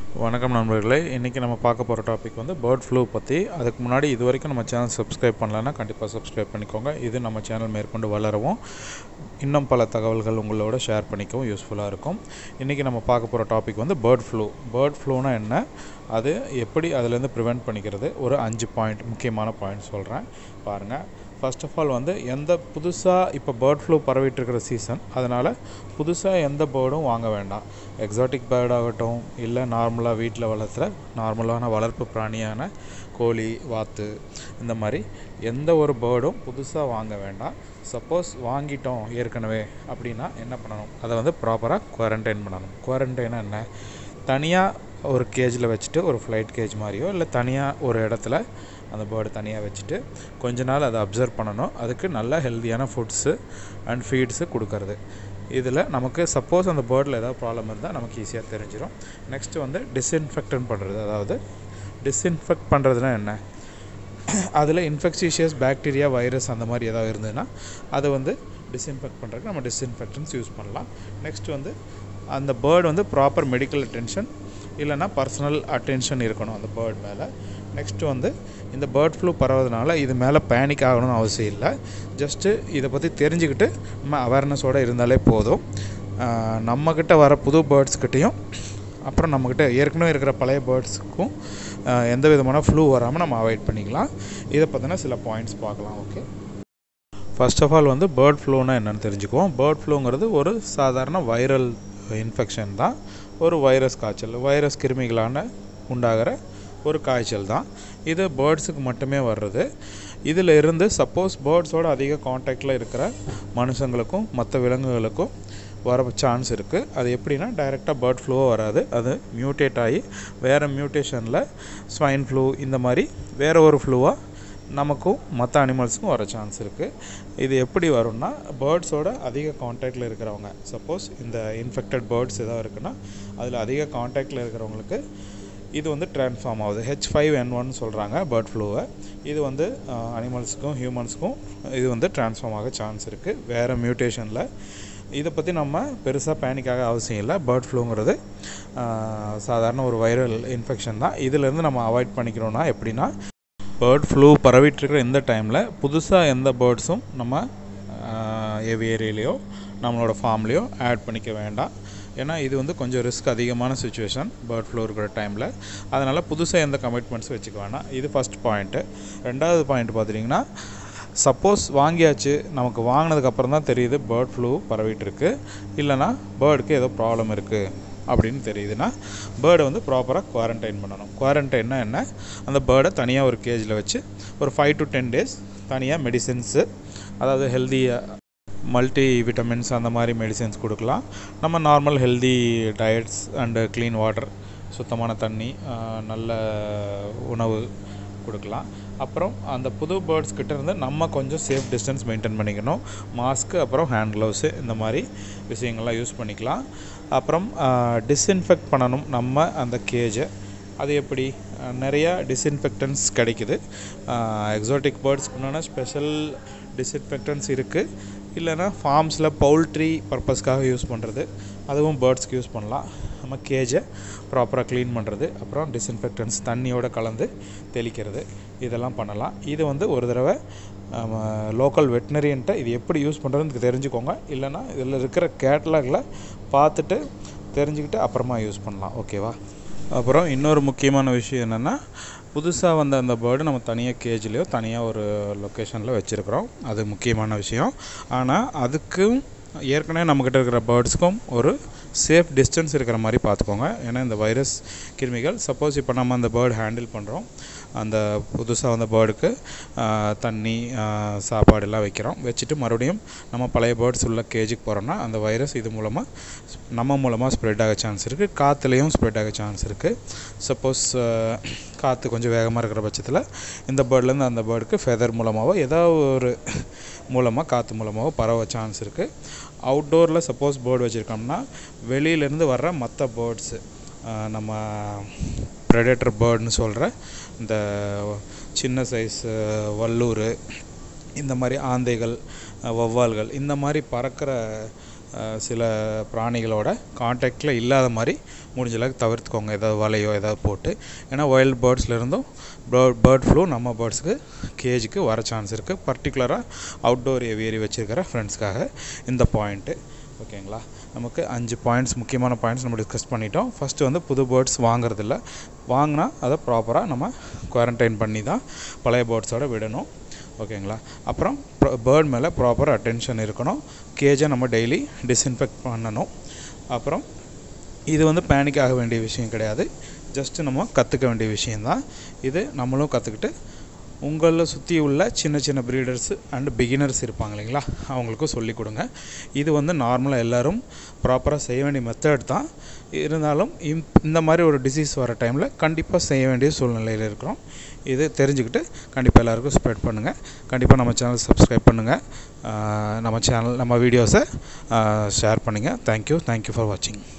வணக்கம் நண்பர்களே இன்றைக்கி நம்ம பார்க்க போகிற டாபிக் வந்து பேர்ட் ஃப்ளூ பற்றி அதுக்கு முன்னாடி இது வரைக்கும் நம்ம சேனல் சப்ஸ்கிரைப் பண்ணலன்னா கண்டிப்பாக சப்ஸ்கிரைப் பண்ணிக்கோங்க இது நம்ம சேனல் மேற்கொண்டு வளரவும் இன்னும் பல தகவல்கள் உங்களோட ஷேர் பண்ணிக்கவும் யூஸ்ஃபுல்லாக இருக்கும் இன்றைக்கி நம்ம பார்க்க போகிற டாபிக் வந்து பேர்ட் ஃப்ளூ பேர்ட் ஃப்ளூனா என்ன அது எப்படி அதுலேருந்து ப்ரிவெண்ட் பண்ணிக்கிறது ஒரு அஞ்சு பாயிண்ட் முக்கியமான பாயிண்ட் சொல்கிறேன் பாருங்கள் ஃபர்ஸ்ட் ஆஃப் ஆல் வந்து எந்த புதுசாக இப்போ பேர்ட் ஃப்ளூ பரவிட்டு இருக்கிற சீசன் அதனால் புதுசாக எந்த பேர்டும் வாங்க வேண்டாம் எக்ஸாட்டிக் பேர்ட் ஆகட்டும் இல்லை நார்மலாக வீட்டில் வளர்த்துற நார்மலான வளர்ப்பு பிராணியான கோழி வாத்து இந்த மாதிரி எந்த ஒரு பேர்டும் புதுசாக வாங்க வேண்டாம் சப்போஸ் வாங்கிட்டோம் ஏற்கனவே அப்படின்னா என்ன பண்ணணும் அதை வந்து ப்ராப்பராக குவாரண்டைன் பண்ணணும் குவாரண்டைனா என்ன தனியாக ஒரு கேஜில் வச்சுட்டு ஒரு ஃப்ளைட் கேஜ் மாதிரியோ இல்லை தனியாக ஒரு இடத்துல அந்த பேர்டு தனியாக வச்சுட்டு கொஞ்ச நாள் அதை அப்சர்வ் பண்ணணும் அதுக்கு நல்ல ஹெல்த்தியான ஃபுட்ஸு அண்ட் ஃபீட்ஸு கொடுக்கறது இதில் நமக்கு சப்போஸ் அந்த பேர்டில் ஏதாவது ப்ராப்ளம் இருந்தால் நமக்கு ஈஸியாக தெரிஞ்சிடும் நெக்ஸ்ட்டு வந்து டிஸ்இன்ஃபெக்டன் பண்ணுறது அதாவது டிஸ்இன்ஃபெக்ட் பண்ணுறதுனா என்ன அதில் இன்ஃபெக்ஷிஷியஸ் பாக்டீரியா வைரஸ் அந்த மாதிரி ஏதாவது இருந்ததுன்னா அதை வந்து டிஸ்இன்ஃபெக்ட் பண்ணுறதுக்கு நம்ம டிஸ்இன்ஃபெக்டன்ஸ் யூஸ் பண்ணலாம் நெக்ஸ்ட் வந்து அந்த பேர்டு வந்து ப்ராப்பர் மெடிக்கல் அட்டென்ஷன் இல்லைனா பர்சனல் அட்டென்ஷன் இருக்கணும் அந்த பேர்ட் மேலே நெக்ஸ்ட்டு வந்து இந்த பேர்ட் ஃப்ளூ பரவதுனால இது மேலே பேனிக் ஆகணும்னு அவசியம் இல்லை ஜஸ்ட்டு இதை பற்றி தெரிஞ்சுக்கிட்டு நம்ம அவேர்னஸோடு இருந்தாலே போதும் நம்மக்கிட்ட வர புது பேர்ட்ஸ்கிட்டையும் அப்புறம் நம்மக்கிட்ட ஏற்கனவே இருக்கிற பழைய பேர்ட்ஸுக்கும் எந்த விதமான ஃப்ளூ வராமல் நம்ம அவாய்ட் பண்ணிக்கலாம் இதை பற்றின சில பாயிண்ட்ஸ் பார்க்கலாம் ஓகே ஃபர்ஸ்ட் ஆஃப் ஆல் வந்து பேர்ட் ஃப்ளூனா என்னென்னு தெரிஞ்சுக்குவோம் பேர்ட் ஃப்ளூங்கிறது ஒரு சாதாரண வைரல் இன்ஃபெக்ஷன் தான் ஒரு வைரஸ் காய்ச்சல் வைரஸ் கிருமிகளான உண்டாகிற ஒரு காய்ச்சல் தான் இது பேர்ட்ஸுக்கு மட்டுமே வர்றது இதில் இருந்து சப்போஸ் பேர்ட்ஸோட அதிக காண்டாக்டில் இருக்கிற மனுஷங்களுக்கும் மற்ற விலங்குகளுக்கும் வர சான்ஸ் இருக்குது அது எப்படின்னா டைரெக்டாக பேர்ட் ஃப்ளூவாக வராது அது மியூட்டேட் ஆகி வேறு மியூட்டேஷனில் ஸ்வைன் ஃப்ளூ இந்த மாதிரி வேறு ஒரு ஃப்ளூவாக நமக்கும் மற்ற அனிமல்ஸுக்கும் வர சான்ஸ் இருக்குது இது எப்படி வரும்னா பேர்ட்ஸோட அதிக காண்டாக்டில் இருக்கிறவங்க சப்போஸ் இந்த இன்ஃபெக்டட் பேர்ட்ஸ் எதாவது இருக்குன்னா அதில் அதிக காண்டாக்டில் இருக்கிறவங்களுக்கு இது வந்து ட்ரான்ஸ்ஃபார்ம் ஆகுது ஹெச் ஃபைவ் என் ஒன் சொல்கிறாங்க பேர்ட் ஃப்ளூவை இது வந்து அனிமல்ஸுக்கும் ஹியூமன்ஸுக்கும் இது வந்து ட்ரான்ஸ்ஃபார்ம் ஆக சான்ஸ் இருக்குது வேறு மியூட்டேஷனில் இதை பற்றி நம்ம பெருசாக பேனிக்காக அவசியம் இல்லை பேர்ட் ஃப்ளூங்கிறது சாதாரண ஒரு வைரல் இன்ஃபெக்ஷன் தான் இதிலேருந்து நம்ம அவாய்ட் பண்ணிக்கணும்னா எப்படின்னா பேர்ட் ஃப்ளூ பரவிட்டுருக்கிற இந்த டைமில் புதுசாக எந்த பேர்ட்ஸும் நம்ம ஏவியரியிலையோ நம்மளோட ஃபார்ம்லேயோ ஆட் பண்ணிக்க வேண்டாம் ஏன்னா இது வந்து கொஞ்சம் ரிஸ்க் அதிகமான சுச்சுவேஷன் பேர்ட் ஃப்ளூ இருக்கிற டைமில் அதனால் புதுசாக எந்த கமிட்மெண்ட்ஸும் வச்சுக்க வேணாம் இது ஃபஸ்ட் பாயிண்ட்டு ரெண்டாவது பாயிண்ட் பார்த்துட்டிங்கன்னா சப்போஸ் வாங்கியாச்சு நமக்கு வாங்கினதுக்கப்புறம் தான் தெரியுது பேர்ட் ஃப்ளூ பரவிட்டுருக்கு இல்லைனா பேர்டுக்கு ஏதோ ப்ராப்ளம் இருக்குது அப்படின்னு தெரியுதுன்னா பேர்டை வந்து ப்ராப்பராக குவாரண்டைன் பண்ணணும் குவாரண்டைன்னா என்ன அந்த பேர்டை தனியாக ஒரு கேஜில் வச்சு ஒரு ஃபைவ் டு டென் டேஸ் தனியாக மெடிசின்ஸு அதாவது ஹெல்தியாக மல்டி விட்டமின்ஸ் அந்த மாதிரி மெடிசின்ஸ் கொடுக்கலாம் நம்ம normal healthy diets and clean water சுத்தமான தண்ணி நல்ல உணவு கொடுக்கலாம் அப்புறம் அந்த புது பேர்ட்ஸ் கிட்ட இருந்து நம்ம கொஞ்சம் சேஃப் டிஸ்டன்ஸ் மெயின்டைன் பண்ணிக்கணும் மாஸ்க்கு அப்புறம் ஹேண்ட் க்ளவுஸு இந்த மாதிரி விஷயங்கள்லாம் யூஸ் பண்ணிக்கலாம் அப்புறம் டிஸ்இன்ஃபெக்ட் பண்ணணும் நம்ம அந்த கேஜை அது எப்படி நிறையா டிஸ்இன்ஃபெக்டன்ஸ் கிடைக்குது எக்ஸாட்டிக் பேர்ட்ஸ்க்குன்னா ஸ்பெஷல் டிஸ்இன்ஃபெக்டன்ஸ் இருக்குது இல்லைனா ஃபார்ம்ஸில் பவுல்ட்ரி பர்பஸ்க்காக யூஸ் பண்ணுறது அதுவும் பேர்ட்ஸ்க்கு யூஸ் பண்ணலாம் நம்ம கேஜை ப்ராப்பராக க்ளீன் பண்ணுறது அப்புறம் டிஸ்இன்ஃபெக்டன்ஸ் தண்ணியோடு கலந்து தெளிக்கிறது இதெல்லாம் பண்ணலாம் இது வந்து ஒரு தடவை லோக்கல் வெட்டினரியன்ட்ட இது எப்படி யூஸ் பண்ணுறதுன்னு தெரிஞ்சுக்கோங்க இல்லைனா இதில் இருக்கிற கேட்லாகில் பார்த்துட்டு தெரிஞ்சுக்கிட்டு அப்புறமா யூஸ் பண்ணலாம் ஓகேவா அப்புறம் இன்னொரு முக்கியமான விஷயம் என்னென்னா புதுசாக வந்த அந்த பேர்டு நம்ம தனியாக கேஜ்லேயோ தனியாக ஒரு லொக்கேஷனில் வச்சுருக்குறோம் அது முக்கியமான விஷயம் ஆனால் அதுக்கும் ஏற்கனவே நம்மக்கிட்ட இருக்கிற பேர்ட்ஸுக்கும் ஒரு சேஃப் டிஸ்டன்ஸ் இருக்கிற மாதிரி பார்த்துக்கோங்க ஏன்னா இந்த வைரஸ் கிருமிகள் சப்போஸ் இப்போ நம்ம அந்த பேர்டு ஹேண்டில் பண்ணுறோம் அந்த புதுசாக வந்த பேர்டுக்கு தண்ணி சாப்பாடு எல்லாம் வைக்கிறோம் வச்சுட்டு மறுபடியும் நம்ம பழைய பேர்ட்ஸ் உள்ள கேஜுக்கு போகிறோம்னா அந்த வைரஸ் இது மூலமாக நம்ம மூலமாக ஸ்ப்ரெட் ஆக சான்ஸ் இருக்குது காற்றுலேயும் ஸ்ப்ரெட் ஆக சான்ஸ் இருக்குது சப்போஸ் காற்று கொஞ்சம் வேகமாக இருக்கிற பட்சத்தில் இந்த பேர்ட்லேருந்து அந்த பேர்டுக்கு ஃபெதர் மூலமாகவோ ஏதாவது ஒரு மூலமாக காற்று மூலமாகவோ பரவ சான்ஸ் இருக்குது அவுட்டோரில் சப்போஸ் பேர்டு வச்சுருக்கோம்னா வெளியிலேருந்து வர்ற மற்ற பேர்ட்ஸு நம்ம ப்ரெடேட்டர் பேர்டுன்னு சொல்கிற இந்த சின்ன சைஸ் வல்லூர் இந்த மாதிரி ஆந்தைகள் வௌவால்கள் இந்த மாதிரி பறக்கிற அஹ், சில பிராணிகளோட காண்டாக்டில் இல்லாத மாதிரி முடிஞ்ச அளவுக்கு தவிர்த்துக்கோங்க ஏதாவது வலையோ ஏதாவது போட்டு ஏன்னா வைல்ட் பேர்ட்ஸ்லேருந்தும் பேர்ட் பேர்ட் ஃப்ளூ நம்ம பேர்ட்ஸுக்கு கேஜுக்கு வர சான்ஸ் இருக்குது பர்டிகுலராக அவுட்டோர் ஏவியரி வச்சுருக்கிற ஃப்ரெண்ட்ஸ்க்காக இந்த பாயிண்ட்டு ஓகேங்களா நமக்கு அஞ்சு பாயிண்ட்ஸ் முக்கியமான பாயிண்ட்ஸ் நம்ம டிஸ்கஸ் பண்ணிட்டோம் ஃபஸ்ட்டு வந்து புது பேர்ட்ஸ் வாங்குறதில்ல வாங்கினா அதை ப்ராப்பராக நம்ம குவாரண்டைன் பண்ணி தான் பழைய பேர்ட்ஸோட விடணும் ஓகேங்களா அப்புறம் பேர்ட் மேலே ப்ராப்பர் அட்டென்ஷன் இருக்கணும் கேஜை நம்ம டெய்லி டிஸ்இன்ஃபெக்ட் பண்ணணும் அப்புறம் இது வந்து பேனிக் ஆக வேண்டிய விஷயம் கிடையாது ஜஸ்ட்டு நம்ம கற்றுக்க வேண்டிய விஷயந்தான் இது நம்மளும் கற்றுக்கிட்டு உங்களை சுற்றி உள்ள சின்ன சின்ன ப்ரீடர்ஸ் அண்ட் பிகினர்ஸ் இருப்பாங்க இல்லைங்களா அவங்களுக்கும் சொல்லிக் கொடுங்க இது வந்து நார்மலாக எல்லோரும் ப்ராப்பராக செய்ய வேண்டிய மெத்தட் தான் இருந்தாலும் இம் இந்த மாதிரி ஒரு டிசீஸ் வர டைமில் கண்டிப்பாக செய்ய வேண்டிய சூழ்நிலையில் இருக்கிறோம் இது தெரிஞ்சுக்கிட்டு கண்டிப்பாக எல்லாருக்கும் ஸ்ப்ரெட் பண்ணுங்கள் கண்டிப்பாக நம்ம சேனல் சப்ஸ்கிரைப் பண்ணுங்கள் நம்ம சேனல் நம்ம வீடியோஸை ஷேர் பண்ணுங்கள் தேங்க்யூ தேங்க்யூ ஃபார் வாட்சிங்